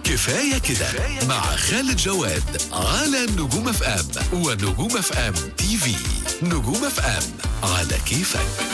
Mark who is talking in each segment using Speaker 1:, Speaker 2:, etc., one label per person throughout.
Speaker 1: كفاية كده مع خالد جواد على نجوم اف ام ونجوم اف ام تي في نجوم اف ام على كيفك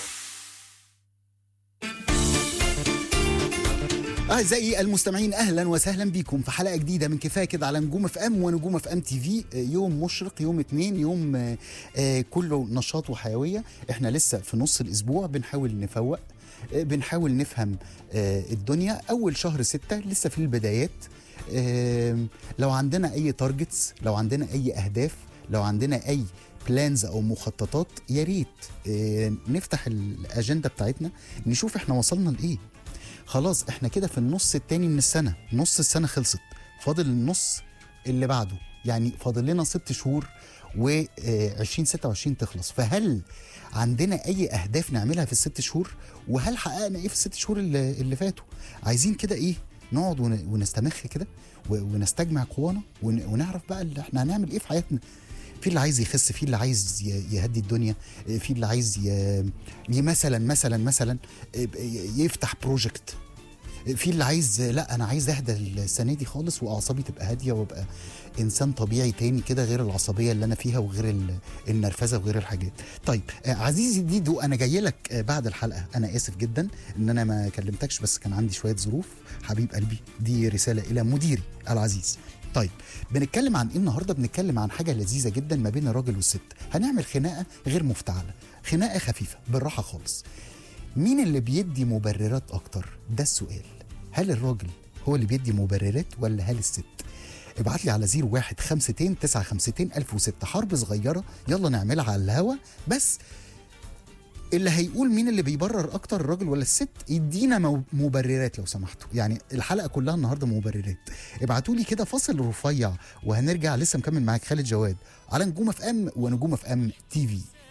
Speaker 2: أعزائي المستمعين أهلا وسهلا بكم في حلقة جديدة من كفاية كده على نجوم اف ام ونجوم اف ام تي في آه، يوم مشرق يوم اتنين يوم آه، آه، كله نشاط وحيوية احنا لسه في نص الأسبوع بنحاول نفوق آه، بنحاول نفهم آه، الدنيا أول شهر ستة لسه في البدايات آه، لو عندنا أي تارجتس لو عندنا أي أهداف لو عندنا أي بلانز او مخططات يا ريت آه، نفتح الاجنده بتاعتنا نشوف احنا وصلنا لايه خلاص احنا كده في النص التاني من السنه نص السنه خلصت فاضل النص اللي بعده يعني فاضل لنا ست شهور و 2026 تخلص فهل عندنا اي اهداف نعملها في الست شهور وهل حققنا ايه في الست شهور اللي, اللي فاتوا عايزين كده ايه نقعد ون- ونستمخ كده و- ونستجمع قوانا ون- ونعرف بقى اللي احنا هنعمل ايه في حياتنا في اللي عايز يخس في اللي عايز ي- يهدي الدنيا في اللي عايز ي... ي- مثلا مثلا مثلا ي- يفتح بروجكت في اللي عايز لا انا عايز اهدى السنه دي خالص واعصابي تبقى هاديه وابقى انسان طبيعي تاني كده غير العصبيه اللي انا فيها وغير ال- النرفزه وغير الحاجات طيب آه، عزيزي ديدو انا جاي لك آه، بعد الحلقه انا اسف جدا ان انا ما كلمتكش بس كان عندي شويه ظروف حبيب قلبي دي رساله الى مديري العزيز طيب بنتكلم عن ايه النهارده بنتكلم عن حاجه لذيذه جدا ما بين الراجل والست هنعمل خناقه غير مفتعله خناقه خفيفه بالراحه خالص مين اللي بيدي مبررات اكتر ده السؤال هل الراجل هو اللي بيدي مبررات ولا هل الست ابعت لي على 01 52 952 1006 حرب صغيره يلا نعملها على الهوا بس اللي هيقول مين اللي بيبرر اكتر الراجل ولا الست يدينا مو- مبررات لو سمحتوا يعني الحلقه كلها النهارده مبررات ابعتوا لي كده فاصل رفيع وهنرجع لسه مكمل معاك خالد جواد على نجوم اف ام ونجوم اف ام تي في